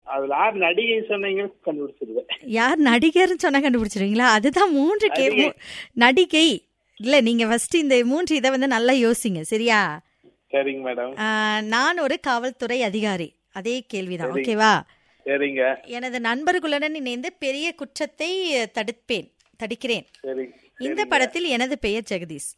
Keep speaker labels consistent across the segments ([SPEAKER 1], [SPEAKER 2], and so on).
[SPEAKER 1] அதுல ஆறு நடிகை சொன்னீங்க கண்டுபிடிச்சிருவேன்
[SPEAKER 2] யார் நடிகர்னு சொன்னா கண்டுபிடிச்சிருவீங்களா அதுதான் மூன்று கே
[SPEAKER 1] நடிகை.
[SPEAKER 2] மூ- நடிகை இல்ல நீங்க ஃபர்ஸ்ட் இந்த மூன்று இதை வந்து நல்லா யோசிங்க சரியா
[SPEAKER 1] சரிங்க மேடம்
[SPEAKER 2] ஆ, நான் ஒரு காவல்துறை அதிகாரி அதே கேள்விதான்
[SPEAKER 1] சரி.
[SPEAKER 2] ஓகேவா
[SPEAKER 1] சரிங்க
[SPEAKER 2] எனது நண்பர்களுடன் இணைந்து பெரிய குற்றத்தை தடுப்பேன் தடுக்கிறேன்
[SPEAKER 1] சரி
[SPEAKER 2] இந்த படத்தில் எனது பெயர் ஜெகதீஷ்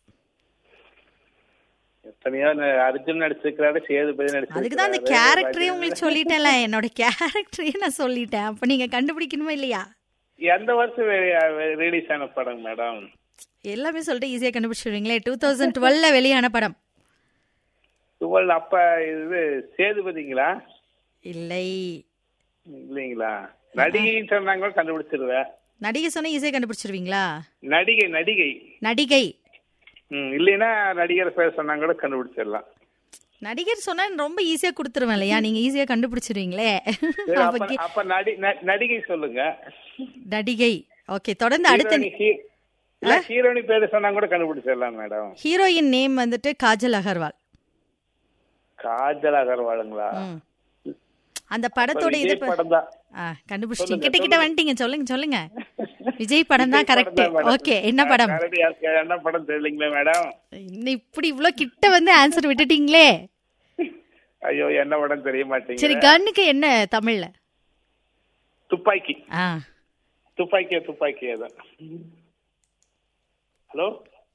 [SPEAKER 1] எத்தனையோ ந- அர்ஜுன் நடிச்சிருக்கிறாரு சேதுபதி
[SPEAKER 2] அதுக்கு தான் அந்த கேரக்டரே உங்களுக்கு சொல்லிட்டேன்ல என்னோட கேரக்டரே நான் சொல்லிட்டேன் அப்ப நீங்க கண்டுபிடிக்கணுமா இல்லையா
[SPEAKER 1] எந்த வருஷம் ரிலீஸ் ஆன படம் மேடம்
[SPEAKER 2] எல்லாமே சொல்லிட்டு ஈஸியா கண்டுபிடிச்சிடுவீங்களே டூ தௌசண்ட் டுவெல்ல வெளியான படம்
[SPEAKER 1] டுவெல் அப்ப இது சேதுபதிங்களா
[SPEAKER 2] இல்லை
[SPEAKER 1] இல்லைங்களா நடிகைன்னு சொன்னாங்க கூட கண்டுபிடிச்சிருவேன்
[SPEAKER 2] நடிகை சொன்னா ஈஸியா கண்டுபிடிச்சிருவீங்களா
[SPEAKER 1] நடிகை நடிகை
[SPEAKER 2] நடிகை
[SPEAKER 1] ம் இல்லைன்னா நடிகர் பேர் சொன்னாங்க கூட கண்டுபிடிச்சிடலாம்
[SPEAKER 2] நடிகர் சொன்னா ரொம்ப ஈஸியா கொடுத்துருவேன் இல்லையா நீங்க ஈஸியா கண்டுபிடிச்சிருவீங்களே
[SPEAKER 1] சரி,
[SPEAKER 2] அப்ப
[SPEAKER 1] அப்ப
[SPEAKER 2] கே-
[SPEAKER 1] அப்ப நடி ந- நடிகை சொல்லுங்க
[SPEAKER 2] நடிகை ஓகே தொடர்ந்து அடுத்த
[SPEAKER 1] ஹீரோயினி ஹீ- இல்ல, ஹீரோயினி பேரு சொன்னாங்க கூட கண்டுபிடிச்சிடலாம் மேடம்
[SPEAKER 2] ஹீரோயின் நேம் வந்துட்டு காஜல் அகர்வால்
[SPEAKER 1] காஜல் அகர்வாலுங்களா
[SPEAKER 2] ம். அந்த படத்தோட இது
[SPEAKER 1] விஜய் படம் தான்
[SPEAKER 2] ஆ, கண்டுபிடிச்சிட்டீங்க
[SPEAKER 1] சொல்லுங்க,
[SPEAKER 2] கிட்ட கிட்ட வந்துட்டீங்க சொல்லுங்க சொல்லுங்க விஜய் படம் தான்
[SPEAKER 1] விஜய்
[SPEAKER 2] கரெக்ட்
[SPEAKER 1] படம் தான் மேடம்.
[SPEAKER 2] ஓகே என்ன படம்
[SPEAKER 1] correct. யாருக்கு என்ன படம் தெரியலீங்களா மேடம்
[SPEAKER 2] இன்னும் இப்படி இவ்ளோ கிட்ட வந்து ஆன்சர் விட்டுட்டீங்களே
[SPEAKER 1] ஐயோ என்ன படம் தெரிய
[SPEAKER 2] சரி
[SPEAKER 1] மாட்டேங்குது
[SPEAKER 2] கன்னுக்கு என்ன தமிழ்ல
[SPEAKER 1] துப்பாக்கி
[SPEAKER 2] ஆ
[SPEAKER 1] துப்பாக்கியா துப்பாக்கியா தான் ஹலோ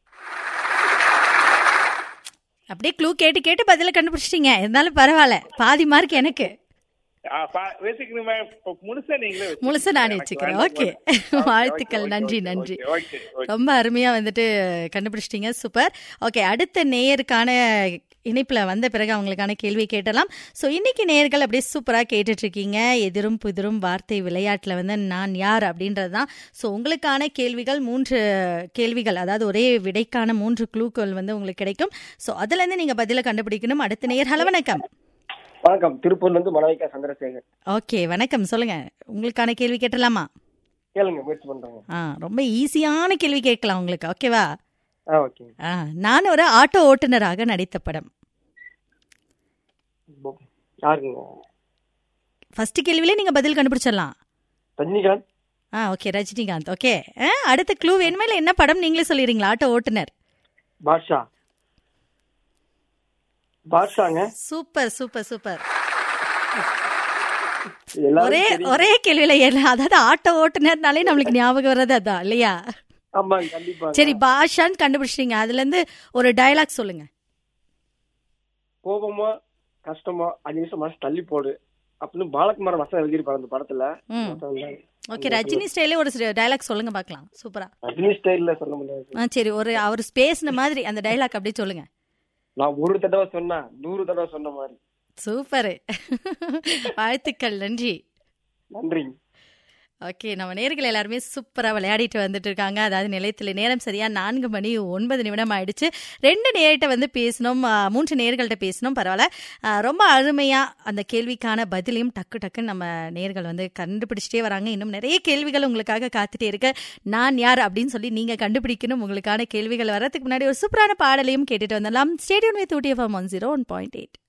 [SPEAKER 2] அப்படியே க்ளூ கேட்டு கேட்டு பதில கண்டுபிடிச்சிட்டீங்க இருந்தாலும் பரவாயில்ல பாதி மார்க் எனக்கு
[SPEAKER 1] பேசிக்கணுமே முழுசா நீங்களே வச்சுக்கோங்க.
[SPEAKER 2] முழுசா நானே
[SPEAKER 1] எனக்கு
[SPEAKER 2] வச்சுக்கிறேன்
[SPEAKER 1] வேண்டாம்.
[SPEAKER 2] ஓகே
[SPEAKER 1] Okay,
[SPEAKER 2] வாழ்த்துக்கள்
[SPEAKER 1] okay,
[SPEAKER 2] நன்றி
[SPEAKER 1] okay,
[SPEAKER 2] நன்றி
[SPEAKER 1] okay, okay, okay.
[SPEAKER 2] ரொம்ப அருமையா வந்துட்டு கண்டுபிடிச்சிட்டீங்க சூப்பர் ஓகே அடுத்த நேயருக்கான இணைப்புல வந்த பிறகு அவங்களுக்கான கேள்வி கேட்டலாம் ஸோ இன்னைக்கு நேயர்கள் அப்படியே சூப்பரா கேட்டுட்டு இருக்கீங்க எதிரும் புதிரும் வார்த்தை விளையாட்டுல வந்து நான் யார் அப்படின்றது தான் ஸோ உங்களுக்கான கேள்விகள் மூன்று கேள்விகள் அதாவது ஒரே விடைக்கான மூன்று க்ளூக்கள் வந்து உங்களுக்கு கிடைக்கும் ஸோ அதுல இருந்து நீங்க பதில கண்டுபிடிக்கணும் அடுத்த நேயர் ஹலோ வணக்கம்
[SPEAKER 3] வணக்கம் திருப்பூர்ல இருந்து மனவிகா சந்திரசேகர்
[SPEAKER 2] ஓகே வணக்கம் சொல்லுங்க உங்களுக்கான கேள்வி கேட்டலாமா
[SPEAKER 3] கேளுங்க முயற்சி பண்றாங்க
[SPEAKER 2] ஆ ரொம்ப ஈஸியான கேள்வி கேட்கலாம் உங்களுக்கு ஓகேவா
[SPEAKER 3] ஆ ஓகே
[SPEAKER 2] ஆ நான் ஒரு ஆட்டோ ஓட்டுநராக நடித்த படம்
[SPEAKER 3] யாருங்க
[SPEAKER 2] ஃபர்ஸ்ட் கேள்வியிலே நீங்க பதில் கண்டுபிடிச்சிடலாம்
[SPEAKER 3] ரஜினிகாந்த்
[SPEAKER 2] ஆ ஓகே ரஜினிகாந்த் ஓகே ஆ, அடுத்த க்ளூ வேணுமா இல்லை என்ன படம் நீங்களே சொல்லிடுறீங்களா ஆட்டோ ஓட்டுநர்
[SPEAKER 3] பாட்ஷா பாட்ஷாங்க
[SPEAKER 2] சூப்பர் சூப்பர் சூப்பர்
[SPEAKER 3] எல்லாரும்
[SPEAKER 2] ஒரே
[SPEAKER 3] தெரியும்.
[SPEAKER 2] ஒரே கேள்வியில ஏறலாம் அதாவது ஆட்டோ ஓட்டுநர்னாலே நம்மளுக்கு ஞாபகம் வர்றது அதான் இல்லையா
[SPEAKER 3] ஆமாங்க கண்டிப்பா
[SPEAKER 2] சரி பாஷான்னு கண்டுபிடிச்சிட்டீங்க அதுல இருந்து ஒரு டயலாக் சொல்லுங்க
[SPEAKER 3] கோபமா கஷ்டமா அஞ்சு நிமிஷம் மனசு தள்ளி போடு அப்படின்னு பாலகுமாரன் வசனம் எழுதியிருப்பாரு அந்த படத்துல
[SPEAKER 2] ம் ஓகே ரஜினி ஸ்டைலே ஒரு டயலாக் சொல்லுங்க பார்க்கலாம் சூப்பரா
[SPEAKER 3] ரஜினி ஸ்டைல்ல சொல்ல முடியாது
[SPEAKER 2] ஆ சரி ஒரு அவர் பேசின மாதிரி அந்த டயலாக் அப்படியே சொல்லுங்க
[SPEAKER 3] நான் ஒரு தடவை சொன்னா நூறு தடவை சொன்ன மாதிரி
[SPEAKER 2] சூப்பர் வாழ்த்துக்கள் நன்றி
[SPEAKER 3] நன்றிங்க
[SPEAKER 2] ஓகே நம்ம நேர்கள் எல்லாருமே சூப்பராக விளையாடிட்டு வந்துட்டு இருக்காங்க அதாவது நிலையத்தில் நேரம் சரியா நான்கு மணி ஒன்பது நிமிடம் ஆயிடுச்சு ரெண்டு நேர்கிட்ட வந்து பேசணும் ஆ, மூன்று நேர்கள்ட்ட பேசணும் பரவாயில்ல ஆ, ரொம்ப அருமையாக அந்த கேள்விக்கான பதிலையும் டக்கு டக்குன்னு நம்ம நேர்கள் வந்து கண்டுபிடிச்சிட்டே வராங்க இன்னும் நிறைய கேள்விகள் உங்களுக்காக காத்துட்டே இருக்கு நான் யார் அப்படின்னு சொல்லி நீங்கள் கண்டுபிடிக்கணும் உங்களுக்கான கேள்விகள் வரதுக்கு முன்னாடி ஒரு சூப்பரான பாடலையும் கேட்டுட்டு வந்துடலாம் stadium with Ooty FM one zero one point eight